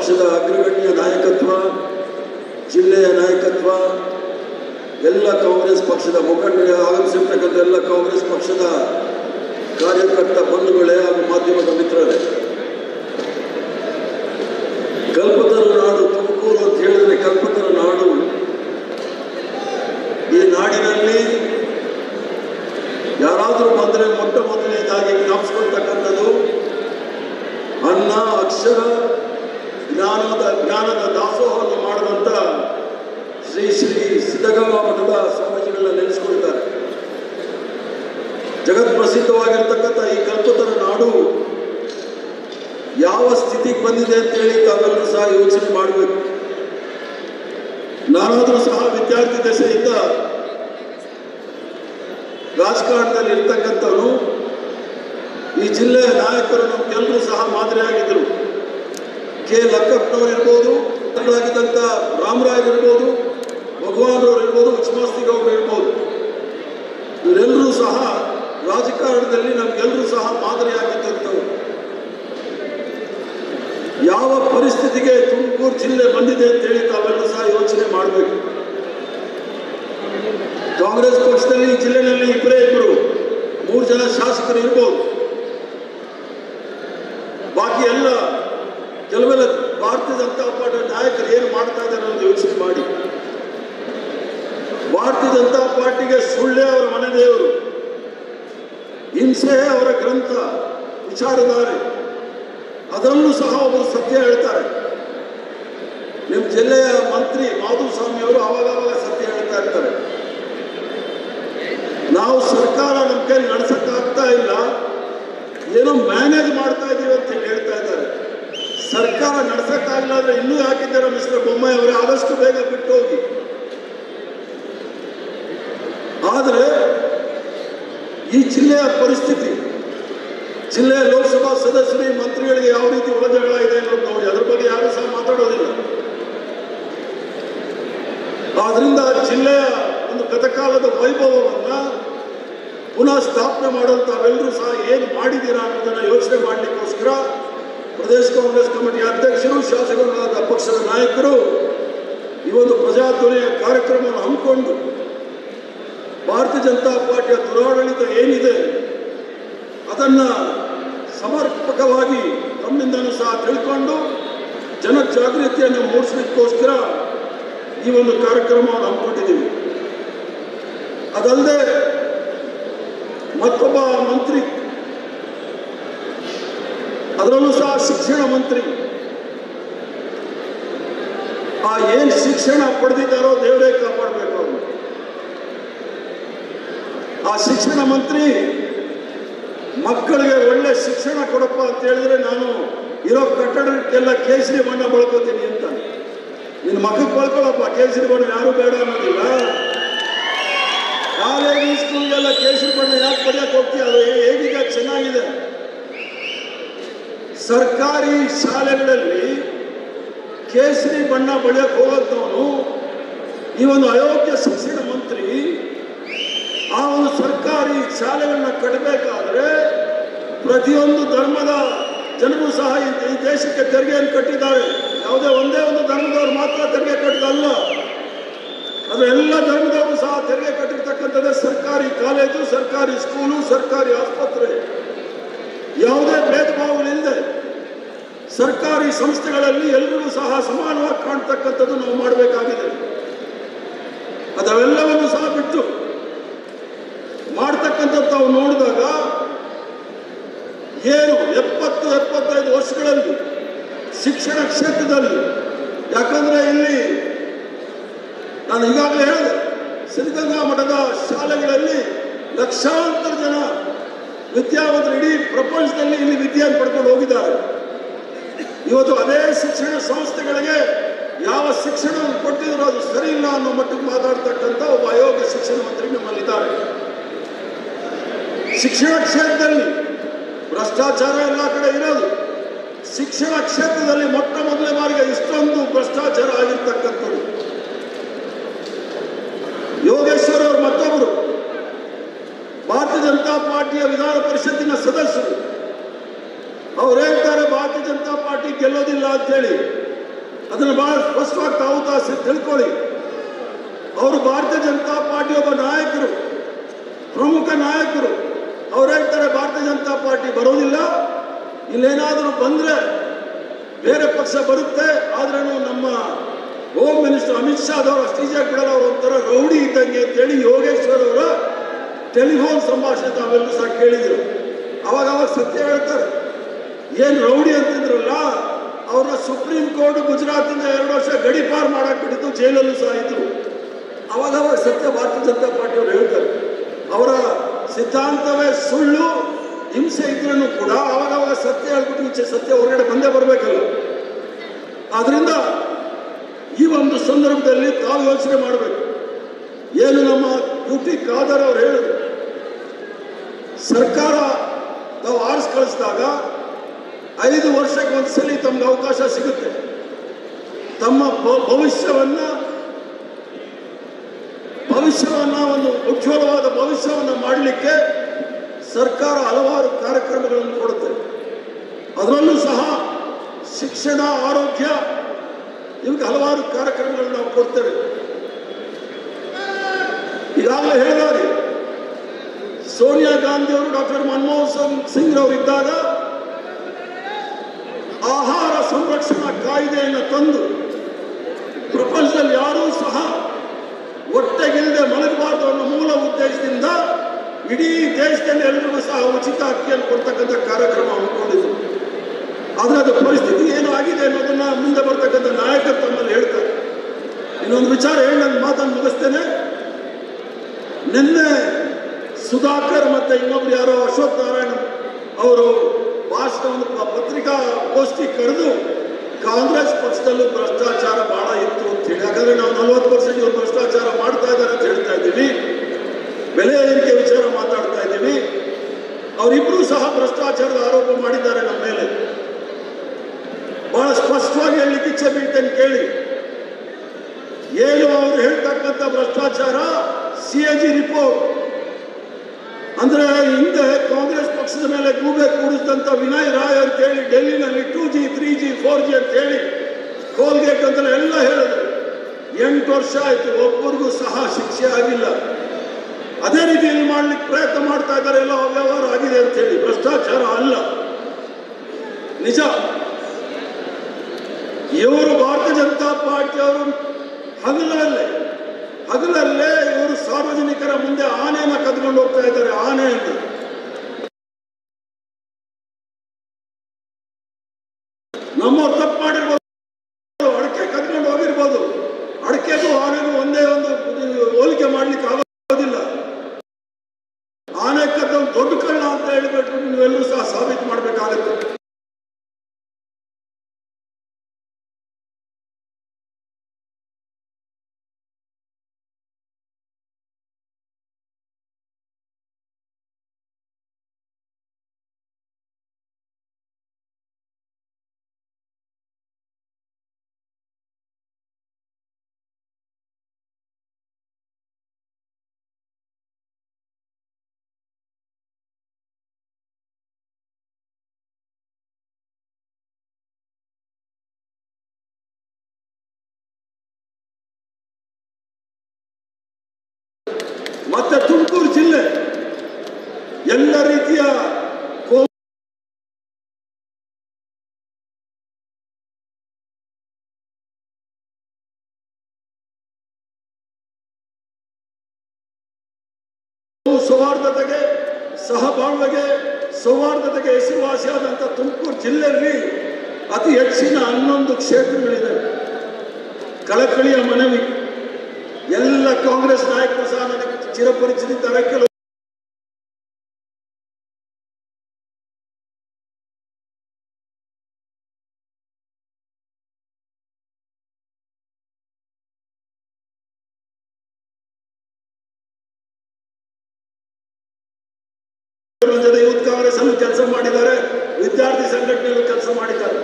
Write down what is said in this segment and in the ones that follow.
ಪಕ್ಷದ ಅಗ್ರಗಣ್ಯ ನಾಯಕತ್ವ ಜಿಲ್ಲೆಯ ನಾಯಕತ್ವ ಎಲ್ಲ ಕಾಂಗ್ರೆಸ್ ಪಕ್ಷದ ಮುಖಂಡರು ಆಗಮಿಸಿರ್ತಕ್ಕಂಥ ಎಲ್ಲ ಕಾಂಗ್ರೆಸ್ ಪಕ್ಷದ ಕಾರ್ಯಕರ್ತ ಬಂಧುಗಳೇ ಹಾಗೂ ಮಾಧ್ಯಮದ ಮಿತ್ರರೇ ಕಲ್ಪತರ ನಾಡು ತುಮಕೂರು ಅಂತ ಹೇಳಿದ್ರೆ ಕಲ್ಪತರ ನಾಡು ಈ ನಾಡಿನಲ್ಲಿ ಯಾರಾದರೂ ಬಂದರೆ ಮೊಟ್ಟ ಮೊದಲನೇದಾಗಿ ಜ್ಞಾಪಿಸ್ಕೊಳ್ತಕ್ಕಂಥದ್ದು ಅನ್ನ ಅಕ್ಷರ ಜ್ಞಾನದ ಜ್ಞಾನದ ದಾಸೋಹವನ್ನು ಮಾಡುವಂಥ ಶ್ರೀ ಶ್ರೀ ಸಿದ್ಧಗಂಗಾ ಮಠದ ಸ್ವಾಮೀಜಿಗಳನ್ನ ನೆನೆಸ್ಕೊಳ್ತಾರೆ ಜಗತ್ ಪ್ರಸಿದ್ಧವಾಗಿರ್ತಕ್ಕಂಥ ಈ ಕಲ್ಪತರ ನಾಡು ಯಾವ ಸ್ಥಿತಿಗೆ ಬಂದಿದೆ ಅಂತೇಳಿ ತಾವೆಲ್ಲರೂ ಸಹ ಯೋಚನೆ ಮಾಡಬೇಕು ನಾನಾದರೂ ಸಹ ವಿದ್ಯಾರ್ಥಿ ದಶೆಯಿಂದ ರಾಜಕಾರಣದಲ್ಲಿ ಇರ್ತಕ್ಕಂಥವನು ಈ ಜಿಲ್ಲೆಯ ನಾಯಕರು ನಮ್ಗೆಲ್ಲರೂ ಸಹ ಮಾದರಿಯಾಗಿದ್ದರು ಕೆ ಲಕ್ಕಪ್ಪನವ್ರು ಇರ್ಬೋದು ಗಳಾಗಿದ್ದಂಥ ರಾಮರಾಯರು ಇರ್ಬೋದು ಭಗವಾನ್ರವ್ರು ಇರ್ಬೋದು ಉಚ್ಮಾಸ್ತಿಗೌಡರು ಇರ್ಬೋದು ಇವರೆಲ್ಲರೂ ಸಹ ರಾಜಕಾರಣದಲ್ಲಿ ನಮ್ಗೆಲ್ಲರೂ ಸಹ ಮಾದರಿಯಾಗಿದ್ದಂಥವ್ರು ಯಾವ ಪರಿಸ್ಥಿತಿಗೆ ತುಮಕೂರು ಜಿಲ್ಲೆ ಬಂದಿದೆ ಅಂತೇಳಿ ತಾವೆಲ್ಲರೂ ಸಹ ಯೋಚನೆ ಮಾಡಬೇಕು ಕಾಂಗ್ರೆಸ್ ಪಕ್ಷದಲ್ಲಿ ಈ ಜಿಲ್ಲೆಯಲ್ಲಿ ಇಬ್ಬರೇ ಇಬ್ಬರು ಮೂರು ಜನ ಶಾಸಕರು ಇರ್ಬೋದು ಬಾಕಿ ಎಲ್ಲ ಕೆಲವೆಲ್ಲ ಭಾರತೀಯ ಜನತಾ ಪಾರ್ಟಿ ನಾಯಕರು ಏನು ಮಾಡ್ತಾ ಇದ್ದಾರೆ ಅನ್ನೋದು ಯೋಚನೆ ಮಾಡಿ ಭಾರತೀಯ ಜನತಾ ಪಾರ್ಟಿಗೆ ಸುಳ್ಳೆ ಅವರ ಮನೆ ದೇವರು ಹಿಂಸೆ ಅವರ ಗ್ರಂಥ ವಿಚಾರಧಾರೆ ಅದರಲ್ಲೂ ಸಹ ಒಬ್ಬರು ಸತ್ಯ ಹೇಳ್ತಾರೆ ನಿಮ್ಮ ಜಿಲ್ಲೆಯ ಮಂತ್ರಿ ಮಾಧುಸ್ವಾಮಿ ಅವರು ಅವಾಗ ಅವಾಗ ಸತ್ಯ ಹೇಳ್ತಾ ಇರ್ತಾರೆ ನಾವು ಸರ್ಕಾರ ನಮ್ಮ ಕೈ ನಡೆಸಕ್ಕಾಗ್ತಾ ಇಲ್ಲ ಏನೋ ಮ್ಯಾನೇಜ್ ಮಾಡ್ತಾ ಇದೀವಿ ಅಂತ ಹೇಳಿ ಹೇಳ್ತಾ ಇದ್ದಾರೆ ಸರ್ಕಾರ ನಡೆಸಕ್ಕಾಗಲ್ಲ ಅಂದ್ರೆ ಇನ್ನೂ ಹಾಕಿದ್ದಾರೆ ಮಿಸ್ಟರ್ ಬೊಮ್ಮಾಯಿ ಅವರೇ ಆದಷ್ಟು ಬೇಗ ಬಿಟ್ಟು ಹೋಗಿ ಆದರೆ ಈ ಜಿಲ್ಲೆಯ ಪರಿಸ್ಥಿತಿ ಜಿಲ್ಲೆಯ ಲೋಕಸಭಾ ಸದಸ್ಯರಿಗೆ ಮಂತ್ರಿಗಳಿಗೆ ಯಾವ ರೀತಿ ಒಳಜಗಳ ಇದೆ ಅನ್ನೋದು ನೋಡಿ ಅದ್ರ ಬಗ್ಗೆ ಯಾರು ಸಹ ಮಾತಾಡೋದಿಲ್ಲ ಆದ್ರಿಂದ ಜಿಲ್ಲೆಯ ಒಂದು ಗತಕಾಲದ ವೈಭವವನ್ನ ಪುನಃ ಸ್ಥಾಪನೆ ಮಾಡಲು ತಾವೆಲ್ಲರೂ ಸಹ ಏನು ಮಾಡಿದ್ದೀರಾ ಅನ್ನೋದನ್ನ ಯೋಚನೆ ಮಾಡಲಿಕ್ಕೋಸ್ಕರ ಪ್ರದೇಶ ಕಾಂಗ್ರೆಸ್ ಕಮಿಟಿ ಅಧ್ಯಕ್ಷರು ಶಾಸಕರಾದ ಪಕ್ಷದ ನಾಯಕರು ಈ ಒಂದು ಪ್ರಜಾಧ್ವನಿಯ ಕಾರ್ಯಕ್ರಮವನ್ನು ಹಮ್ಮಿಕೊಂಡು ಭಾರತೀಯ ಜನತಾ ಪಾರ್ಟಿಯ ದುರಾಡಳಿತ ಏನಿದೆ ಅದನ್ನ ಸಮರ್ಪಕವಾಗಿ ತಮ್ಮಿಂದನೂ ಸಹ ತಿಳ್ಕೊಂಡು ಜನಜಾಗೃತಿಯನ್ನು ಮೂಡಿಸಲಿಕ್ಕೋಸ್ಕರ ಈ ಒಂದು ಕಾರ್ಯಕ್ರಮವನ್ನು ಹಮ್ಮಿಕೊಂಡಿದ್ದೀವಿ ಅದಲ್ಲದೆ ಮತ್ತೊಬ್ಬ ಮಂತ್ರಿ ಅದರಲ್ಲೂ ಸಹ ಶಿಕ್ಷಣ ಮಂತ್ರಿ ಆ ಏನ್ ಶಿಕ್ಷಣ ಪಡೆದಿದ್ದಾರೋ ದೇವರೇ ಕಾಪಾಡಬೇಕು ಅವರು ಆ ಶಿಕ್ಷಣ ಮಂತ್ರಿ ಮಕ್ಕಳಿಗೆ ಒಳ್ಳೆ ಶಿಕ್ಷಣ ಕೊಡಪ್ಪ ಅಂತ ಹೇಳಿದ್ರೆ ನಾನು ಇರೋ ಕಟ್ಟಡಕ್ಕೆಲ್ಲ ಕೇಸರಿ ಬಣ್ಣ ಬಳಕೋತೀನಿ ಅಂತ ನಿನ್ನ ಮಕ್ಕಳು ಬಳ್ಕೊಳಪ್ಪ ಕೇಸರಿ ಬಣ್ಣ ಯಾರು ಬೇಡ ಅನ್ನೋದಿಲ್ಲ ಕಾಲೇಜು ಸ್ಕೂಲ್ಗೆಲ್ಲ ಕೇಸರಿ ಬಣ್ಣ ಯಾಕೆ ಪಡೆಯಕ್ಕೆ ಹೋಗ್ತೀಯ ಅದು ಹೇ- ಹೇಗೀಗ ಚೆನ್ನಾಗಿದೆ ಸರ್ಕಾರಿ ಶಾಲೆಗಳಲ್ಲಿ ಕೇಸರಿ ಬಣ್ಣ ಬಳಿಯಕ್ಕೆ ಹೋಗೋದವನು ಈ ಒಂದು ಅಯೋಗ್ಯ ಶಿಕ್ಷಣ ಮಂತ್ರಿ ಆ ಒಂದು ಸರ್ಕಾರಿ ಶಾಲೆಗಳನ್ನ ಕಟ್ಟಬೇಕಾದ್ರೆ ಪ್ರತಿಯೊಂದು ಧರ್ಮದ ಜನರು ಸಹ ಈ ಈ ದೇಶಕ್ಕೆ ತೆರಿಗೆಯನ್ನು ಕಟ್ಟಿದ್ದಾರೆ ಯಾವುದೇ ಒಂದೇ ಒಂದು ಧರ್ಮದವರು ಮಾತ್ರ ತೆರಿಗೆ ಕಟ್ಟಿದಲ್ಲ ಅದು ಎಲ್ಲ ಧರ್ಮದವರು ಸಹ ತೆರಿಗೆ ಕಟ್ಟಿರ್ತಕ್ಕಂಥದ್ದೇ ಸರ್ಕಾರಿ ಕಾಲೇಜು ಸರ್ಕಾರಿ ಸ್ಕೂಲು ಸರ್ಕಾರಿ ಆಸ್ಪತ್ರೆ ಯಾವುದೇ ಭೇದ ಭಾವಗಳಿಲ್ಲದೆ ಸರ್ಕಾರಿ ಸಂಸ್ಥೆಗಳಲ್ಲಿ ಎಲ್ಲರಿಗೂ ಸಹ ಸಮಾನವಾಗಿ ಕಾಣ್ತಕ್ಕಂಥದ್ದು ನಾವು ಮಾಡಬೇಕಾಗಿದೆ ಅದವೆಲ್ಲವನ್ನು ಸಹ ಬಿಟ್ಟು ಮಾಡ್ತಕ್ಕಂಥದ್ದು ತಾವು ನೋಡಿದಾಗ ಏನು ಎಪ್ಪತ್ತು ಎಪ್ಪತ್ತೈದು ವರ್ಷಗಳಲ್ಲಿ ಶಿಕ್ಷಣ ಕ್ಷೇತ್ರದಲ್ಲಿ ಯಾಕಂದ್ರೆ ಇಲ್ಲಿ ನಾನು ಈಗಾಗಲೇ ಹೇಳಿದೆ ಸಿದ್ಧಗಂಗಾ ಮಠದ ಶಾಲೆಗಳಲ್ಲಿ ಲಕ್ಷಾಂತರ ಜನ ವಿದ್ಯಾವಂತರು ಇಡೀ ಪ್ರಪಂಚದಲ್ಲಿ ಇಲ್ಲಿ ವಿದ್ಯೆಯನ್ನು ಪಡ್ಕೊಂಡು ಹೋಗಿದ್ದಾರೆ ಇವತ್ತು ಅದೇ ಶಿಕ್ಷಣ ಸಂಸ್ಥೆಗಳಿಗೆ ಯಾವ ಶಿಕ್ಷಣ ಕೊಟ್ಟಿದ್ರು ಅದು ಸರಿ ಇಲ್ಲ ಅನ್ನೋ ಮಟ್ಟಿಗೆ ಮಾತಾಡ್ತಕ್ಕಂಥ ಒಬ್ಬ ಅಯೋಗ್ಯ ಶಿಕ್ಷಣ ಮಂತ್ರಿ ನಮ್ಮಲ್ಲಿದ್ದಾರೆ ಶಿಕ್ಷಣ ಕ್ಷೇತ್ರದಲ್ಲಿ ಭ್ರಷ್ಟಾಚಾರ ಎಲ್ಲ ಕಡೆ ಇರೋದು ಶಿಕ್ಷಣ ಕ್ಷೇತ್ರದಲ್ಲಿ ಮೊಟ್ಟ ಮೊದಲನೇ ಬಾರಿಗೆ ಇಷ್ಟೊಂದು ಭ್ರಷ್ಟಾಚಾರ ಆಗಿರ್ತಕ್ಕಂಥದ್ದು ಯೋಗೇಶ್ವರ್ ಅವರು ಮತ್ತೊಬ್ಬರು ಭಾರತೀಯ ಜನತಾ ಪಾರ್ಟಿಯ ವಿಧಾನ ಪರಿಷತ್ತಿನ ಸದಸ್ಯರು ಅವ್ರು ಹೇಳ್ತಾರೆ ಭಾರತೀಯ ಜನತಾ ಪಾರ್ಟಿ ಗೆಲ್ಲೋದಿಲ್ಲ ಅಂತೇಳಿ ಅದನ್ನು ಬಹಳ ಸ್ಪಷ್ಟವಾಗಿ ತಾವು ತಾಸು ತಿಳ್ಕೊಳ್ಳಿ ಅವರು ಭಾರತೀಯ ಜನತಾ ಪಾರ್ಟಿ ಒಬ್ಬ ನಾಯಕರು ಪ್ರಮುಖ ನಾಯಕರು ಅವ್ರು ಹೇಳ್ತಾರೆ ಭಾರತೀಯ ಜನತಾ ಪಾರ್ಟಿ ಬರೋದಿಲ್ಲ ಇಲ್ಲೇನಾದರೂ ಬಂದರೆ ಬೇರೆ ಪಕ್ಷ ಬರುತ್ತೆ ಆದ್ರೂ ನಮ್ಮ ಹೋಮ್ ಮಿನಿಸ್ಟರ್ ಅಮಿತ್ ಶಾದವರು ಅಷ್ಟು ಈಜಿಯಾಗಿ ಬಿಡಲ್ಲ ಅವರು ಒಂಥರ ರೌಡಿ ಇದ್ದಂಗೆ ಅಂತೇಳಿ ಯೋಗೇಶ್ವರ್ ಅವರ ಟೆಲಿಫೋನ್ ಸಂಭಾಷಣೆ ತಾವೆಲ್ಲರೂ ಸಹ ಕೇಳಿದ್ರು ಅವಾಗ ಅವಾಗ ಸತ್ಯ ಹೇಳ್ತಾರೆ ಏನು ರೌಡಿ ಅಂತಿದ್ರಲ್ಲ ಅವ್ರನ್ನ ಸುಪ್ರೀಂ ಕೋರ್ಟ್ ಗುಜರಾತಿಂದ ಎರಡು ವರ್ಷ ಗಡಿ ಪಾರ್ ಮಾಡಕ್ ಬಿಟ್ಟಿದ್ದು ಜೈಲಲ್ಲೂ ಸಹ ಇದ್ರು ಅವಾಗ ಅವಾಗ ಸತ್ಯ ಭಾರತೀಯ ಜನತಾ ಪಾರ್ಟಿಯವರು ಹೇಳ್ತಾರೆ ಅವರ ಸಿದ್ಧಾಂತವೇ ಸುಳ್ಳು ಹಿಂಸೆ ಇದ್ರೂ ಕೂಡ ಅವಾಗ ಅವಾಗ ಸತ್ಯ ಹೇಳ್ಬಿಟ್ಟು ಈಚೆ ಸತ್ಯ ಹೊರಗಡೆ ಬಂದೇ ಬರಬೇಕಲ್ಲ ಆದ್ರಿಂದ ಈ ಒಂದು ಸಂದರ್ಭದಲ್ಲಿ ತಾವು ಯೋಚನೆ ಮಾಡಬೇಕು ಏನು ನಮ್ಮ ಯು ಟಿ ಖಾದರ್ ಅವರು ಹೇಳಿದ್ರು ಸರ್ಕಾರ ನಾವು ಆರಿಸಿ ಕಳಿಸಿದಾಗ ಐದು ವರ್ಷಕ್ಕೆ ಒಂದ್ಸಲಿ ತಮ್ಗೆ ಅವಕಾಶ ಸಿಗುತ್ತೆ ತಮ್ಮ ಭ- ಭವಿಷ್ಯವನ್ನ ಭವಿಷ್ಯವನ್ನ ಒಂದು ಉಜ್ವಲವಾದ ಭವಿಷ್ಯವನ್ನ ಮಾಡಲಿಕ್ಕೆ ಸರ್ಕಾರ ಹಲವಾರು ಕಾರ್ಯಕ್ರಮಗಳನ್ನು ಕೊಡುತ್ತೆ ಅದರಲ್ಲೂ ಸಹ ಶಿಕ್ಷಣ ಆರೋಗ್ಯ ಇವಕ್ಕೆ ಹಲವಾರು ಕಾರ್ಯಕ್ರಮಗಳನ್ನು ನಾವು ಕೊಡ್ತೇವೆ ಈಗಾಗಲೇ ಹೇಳಿದಾರೆ ಸೋನಿಯಾ ಗಾಂಧಿ ಅವರು ಡಾಕ್ಟರ್ ಮನಮೋಹನ್ ಸಿಂಗ್ ಅವರು ಇದ್ದಾಗ ಆಹಾರ ಸಂರಕ್ಷಣಾ ಕಾಯ್ದೆಯನ್ನು ತಂದು ಪ್ರಪಂಚದಲ್ಲಿ ಯಾರೂ ಸಹ ಹೊಟ್ಟೆಗಿಲ್ಲದೆ ಮಲಗಬಾರ್ದು ಅನ್ನೋ ಮೂಲ ಉದ್ದೇಶದಿಂದ ಇಡೀ ದೇಶದಲ್ಲಿ ಎಲ್ಲರಿಗೂ ಸಹ ಉಚಿತ ಅಕ್ಕಿಯನ್ನು ಕೊಡ್ತಕ್ಕಂಥ ಕಾರ್ಯಕ್ರಮ ಹಮ್ಮಿಕೊಂಡಿದ್ರು ಆದರೆ ಅದು ಪರಿಸ್ಥಿತಿ ಏನು ಆಗಿದೆ ಅನ್ನೋದನ್ನ ಮುಂದೆ ಬರ್ತಕ್ಕಂಥ ನಾಯಕರು ತಮ್ಮಲ್ಲಿ ಹೇಳ್ತಾರೆ ಇನ್ನೊಂದು ವಿಚಾರ ಹೇಳಿ ನನ್ನ ಮಾತನ್ನು ಮುಗಿಸ್ತೇನೆ ನಿನ್ನೆ ಸುಧಾಕರ್ ಮತ್ತೆ ಇನ್ನೊಬ್ರು ಯಾರೋ ಅಶ್ವಥ್ ನಾರಾಯಣ ಅವರು ಭಾಷಣವನ್ನು ಪ- ಪತ್ರಿಕಾ ಗೋಷ್ಠಿ ಕರೆದು ಕಾಂಗ್ರೆಸ್ ಪಕ್ಷದಲ್ಲೂ ಭ್ರಷ್ಟಾಚಾರ ಬಹಳ ಇತ್ತು ಅಂತ ಹೇಳಿ ಯಾಕಂದ್ರೆ ನಾವು ನಲವತ್ತು ಪರ್ಸೆಂಟ್ ಇವರು ಭ್ರಷ್ಟಾಚಾರ ಮಾಡ್ತಾ ಇದ್ದಾರೆ ಅಂತ ಹೇಳ್ತಾ ಇದ್ದೀವಿ ಬೆಲೆ ಏರಿಕೆ ವಿಚಾರ ಮಾತಾಡ್ತಾ ಇದ್ದೀವಿ ಅವರಿಬ್ಬರು ಸಹ ಭ್ರಷ್ಟಾಚಾರದ ಆರೋಪ ಮಾಡಿದ್ದಾರೆ ನಮ್ಮ ಮೇಲೆ ಬಹಳ ಸ್ಪಷ್ಟವಾಗಿ ಹೇಳಲಿಕ್ಕೆ ಇಚ್ಛೆ ಬೀಳ್ತೇನೆ ಕೇಳಿ ಏನು ಅವರು ಹೇಳ್ತಕ್ಕಂಥ ಭ್ರಷ್ಟಾಚಾರ ಸಿ ಎ ಜಿ ರಿಪೋರ್ಟ್ ಅಂದ್ರೆ ಹಿಂದೆ ಕಾಂಗ್ರೆಸ್ ಪಕ್ಷದ ಮೇಲೆ ಗೂಬೆ ಕೂಡಿಸಿದಂತ ವಿನಯ್ ರಾಯ್ ಅಂತ ಹೇಳಿ ಡೆಲ್ಲಿನಲ್ಲಿ two G three G four G ಅಂತ ಹೇಳಿ ಕೋಲ್ಗೇಟ್ ಅಂತ ಎಲ್ಲ ಹೇಳಿದ್ರು ಎಂಟು ವರ್ಷ ಆಯ್ತು ಒಬ್ಬರಿಗೂ ಸಹ ಶಿಕ್ಷೆ ಆಗಿಲ್ಲ ಅದೇ ರೀತಿಯಲ್ಲಿ ಮಾಡ್ಲಿಕ್ಕೆ ಪ್ರಯತ್ನ ಮಾಡ್ತಾ ಇದ್ದಾರೆ ಎಲ್ಲ ಅವ್ಯವಹಾರ ಆಗಿದೆ ಅಂತ ಹೇಳಿ ಭ್ರಷ್ಟಾಚಾರ ಅಲ್ಲ ನಿಜ ಇವರು ಭಾರತೀಯ ಜನತಾ ಪಾರ್ಟಿಯವರು ಹಗಲಲ್ಲೇ ಹಗಲಲ್ಲೇ ಇವರು ಸಾರ್ವಜನಿಕರ ಮುಂದೆ ಆನೆಯನ್ನ ಕದ್ಕೊಂಡು ಹೋಗ್ತಾ ಇದ್ದಾರೆ ಆನೆಯನ್ನು ನಮ್ಮವ್ರು ತಪ್ಪು ಮಾಡಿರ್ಬೋದು ಅಡಕೆ ಕದ್ಕೊಂಡು ಹೋಗಿರ್ಬೋದು ಅಡಕೆಗೂ ಆನೆಗೂ ಒಂದೇ ಒಂದು ಹೋಲಿಕೆ ಮಾಡ್ಲಿಕ್ಕೆ ಆಗೋದಿಲ್ಲ ಆನೆ ಕದ್ದ ದೊಡ್ಡ ಕಳ್ಳ ಅಂತ ಹೇಳಿಬಿಟ್ಟು ನೀವೆಲ್ಲರೂ ಸಹ ಸಾಬೀತು ಮಾಡಬೇಕಾಗತ್ತೆ ಮತ್ತೆ ತುಮಕೂರು ಜಿಲ್ಲೆ ಎಲ್ಲ ರೀತಿಯ ಕೋ ಸೌಹಾರ್ದತೆಗೆ ಸಹಬಾಳ್ವೆಗೆ ಸೌಹಾರ್ದತೆಗೆ ಹೆಸರುವಾಸಿಯಾದಂಥ ತುಮಕೂರು ಜಿಲ್ಲೆಯಲ್ಲಿ ಅತಿ ಹೆಚ್ಚಿನ ಹನ್ನೊಂದು ಕ್ಷೇತ್ರಗಳಿದೆ ಕಳಕಳಿಯ ಮನವಿ ಎಲ್ಲ ಕಾಂಗ್ರೆಸ್ ನಾಯಕರು ಸಹ ನನಗೆ ಚಿರಪರಿಚಿತಿದ್ದಾರೆ ಕೆಲವು ಜೊತೆ ಯೂತ್ ಕಾಂಗ್ರೆಸ್ ಅಲ್ಲೂ ಕೆಲಸ ಮಾಡಿದ್ದಾರೆ ವಿದ್ಯಾರ್ಥಿ ಸಂಘಟನೆಯಲ್ಲೂ ಕೆಲಸ ಮಾಡಿದ್ದಾರೆ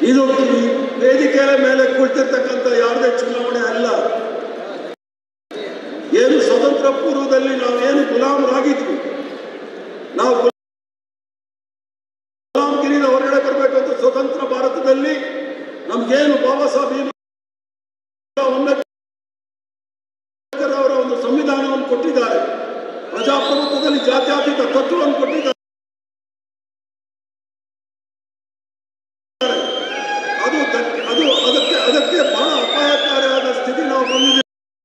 ಇದು ಈ ವೇದಿಕೆಯ ಮೇಲೆ ಕುಳಿತಿರ್ತಕ್ಕಂಥ ಯಾರದೇ ಚುನಾವಣೆ ಅಲ್ಲ ಏನು ಸ್ವತಂತ್ರ ಪೂರ್ವದಲ್ಲಿ ನಾವೇನು ಗುಲಾಮರಾಗಿದ್ವಿ ನಾವು ಗುಲಾಮಗಿರಿನ ಹೊರಗಡೆ ಬರಬೇಕಂತ ಸ್ವತಂತ್ರ ಭಾರತದಲ್ಲಿ ನಮ್ಗೇನು ಬಾಬಾ ಸಾಹೇಬ್ ಭೀಮ್ರಾವ್ ಅಂಬೇಡ್ಕರ್ ಅವರ ಒಂದು ಸಂವಿಧಾನವನ್ನು ಕೊಟ್ಟಿದ್ದಾರೆ ಪ್ರಜಾಪ್ರಭುತ್ವದಲ್ಲಿ ಜಾತ್ಯತೀತ ತತ್ವವನ್ನು ಕೊಟ್ಟಿದ್ದಾರೆ ಅದು ದಕ್- ಅದು ಅದಕ್ಕೆ ಅದಕ್ಕೆ ಬಹಳ ಅಪಾಯಕಾರಿಯಾದ ಸ್ಥಿತಿ ನಾವು ಬಂದಿದ್ದೇವೆ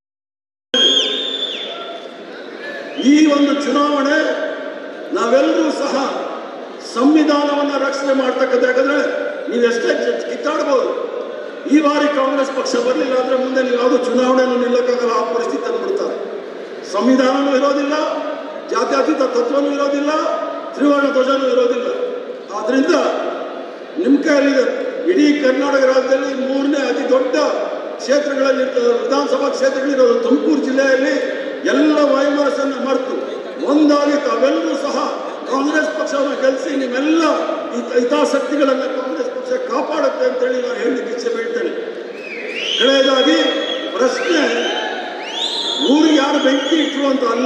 ಈ ಒಂದು ಚುನಾವಣೆ ನಾವೆಲ್ಲರೂ ಸಹ ಸಂವಿಧಾನವನ್ನು ರಕ್ಷಣೆ ಮಾಡ್ತಕ್ಕಂಥ ಯಾಕಂದ್ರೆ ನೀವೆಷ್ಟೇ ಚ- ಕಿತ್ತಾಡ್ಬೋದು ಈ ಬಾರಿ ಕಾಂಗ್ರೆಸ್ ಪಕ್ಷ ಬರಲಿಲ್ಲ ಅಂದ್ರೆ ಮುಂದೆ ನೀವು ಯಾವುದು ಚುನಾವಣೆಯನ್ನು ನಿಲ್ಲಕ್ಕಾಗಲ್ಲ ಆ ಪರಿಸ್ಥಿತಿ ತಂದ್ಬಿಡ್ತಾರೆ ಸಂವಿಧಾನನೂ ಇರೋದಿಲ್ಲ ಜಾತ್ಯತೀತ ತತ್ವನೂ ಇರೋದಿಲ್ಲ ತ್ರಿವರ್ಣ ಧ್ವಜನೂ ಇರೋದಿಲ್ಲ ಆದ್ರಿಂದ ನಿಮ್ಮ ಕೈಯಲ್ಲಿದೆ ಇಡೀ ಕರ್ನಾಟಕ ರಾಜ್ಯದಲ್ಲಿ ಮೂರನೇ ಅತಿ ದೊಡ್ಡ ಕ್ಷೇತ್ರಗಳಲ್ಲಿ ಇರ್ತದೆ, ವಿಧಾನಸಭಾ ಕ್ಷೇತ್ರಗಳಿರೋದು ತುಮಕೂರು ಜಿಲ್ಲೆಯಲ್ಲಿ ಎಲ್ಲ ವೈಮನಸ್ಸನ್ನು ಮರೆತು ಒಂದಾಗಿ ತಾವೆಲ್ಲರೂ ಸಹ ಕಾಂಗ್ರೆಸ್ ಪಕ್ಷವನ್ನು ಗೆಲ್ಲಿಸಿ ನಿಮ್ಮೆಲ್ಲ ಹಿತ- ಹಿತಾಸಕ್ತಿಗಳನ್ನು ಕಾಂಗ್ರೆಸ್ ಪಕ್ಷ ಕಾಪಾಡುತ್ತೆ ಅಂತೇಳಿ ನಾನು ಹೇಳಲಿಕ್ಕೆ ಇಚ್ಛೆ ಬೀಳ್ತೇನೆ ಕಡೆಯದಾಗಿ ಪ್ರಶ್ನೆ ಊರಿಗೆ ಯಾರು ಬೆಂಕಿ ಇಟ್ಟರು ಅಂತ ಅಲ್ಲ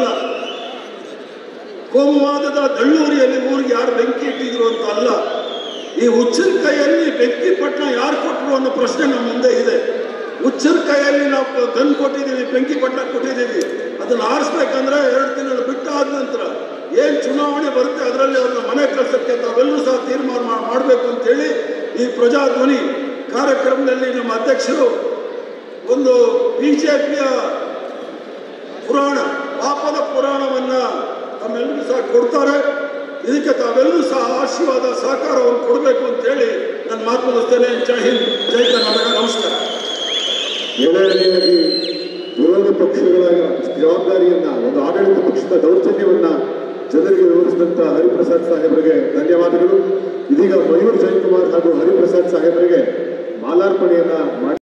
ಕೋಮುವಾದದ ದಳ್ಳೂರಿಯಲ್ಲಿ ಊರಿಗೆ ಯಾರು ಬೆಂಕಿ ಇಟ್ಟಿದ್ರು ಅಂತ ಅಲ್ಲ ಈ ಹುಚ್ಚಿನ ಕೈಯಲ್ಲಿ ಬೆಂಕಿ ಪಟ್ಟಣ ಯಾರು ಕೊಟ್ಟರು ಅನ್ನೋ ಪ್ರಶ್ನೆ ನಮ್ಮ ಮುಂದೆ ಇದೆ ಹುಚ್ಚಿನ ಕೈಯಲ್ಲಿ ನಾವು ಗನ್ ಕೊಟ್ಟಿದ್ದೀವಿ ಬೆಂಕಿ ಪಟ್ಟಣ ಕೊಟ್ಟಿದ್ದೀವಿ ಅದನ್ನ ಆರಿಸ್ಬೇಕಂದ್ರೆ ಎರಡು ತಿಂಗಳು ಬಿಟ್ಟು ಆದ ನಂತರ ಏನ್ ಚುನಾವಣೆ ಬರುತ್ತೆ ಅದರಲ್ಲಿ ಅವ್ರನ್ನ ಮನೆ ಕಳ್ಸಕ್ಕೆ ತಾವೆಲ್ಲರೂ ಸಹ ತೀರ್ಮಾನ ಮಾ- ಮಾಡಬೇಕು ಅಂತೇಳಿ ಈ ಪ್ರಜಾಧ್ವನಿ ಕಾರ್ಯಕ್ರಮದಲ್ಲಿ ನಮ್ಮ ಅಧ್ಯಕ್ಷರು ಒಂದು ಬಿಜೆಪಿಯ ಪುರಾಣ ಪಾಪದ ಪುರಾಣವನ್ನ ತಮ್ಮೆಲ್ಲರಿಗೂ ಸಹ ಕೊಡ್ತಾರೆ ಇದಕ್ಕೆ ತಾವೆಲ್ಲರೂ ಸಹ ಆಶೀರ್ವಾದ ಸಹಕಾರವನ್ನು ಕೊಡಬೇಕು ಅಂತ ಹೇಳಿ ನನ್ನ ಮಾತು ಮುಗಿಸ್ತೇನೆ ಜೈ ಹಿಂದ್ ಜೈ ಕರ್ನಾಟಕ ನಮಸ್ಕಾರ ಏಳನೆಯಾಗಿ ವಿರೋಧ ಪಕ್ಷಗಳ ಜವಾಬ್ದಾರಿಯನ್ನ ಒಂದು ಆಡಳಿತ ಪಕ್ಷದ ದೌರ್ಜನ್ಯವನ್ನ ಜನರಿಗೆ ವಿವರಿಸಿದಂತ ಹರಿಪ್ರಸಾದ್ ಸಾಹೇಬರಿಗೆ ಧನ್ಯವಾದಗಳು ಇದೀಗ ಮಯೂರ್ ಜಯಕುಮಾರ್ ಹಾಗೂ ಹರಿಪ್ರಸಾದ್ ಸಾಹೇಬರಿಗೆ ಮಾಲಾರ್ಪಣೆಯನ್ನ ಮಾಡಿ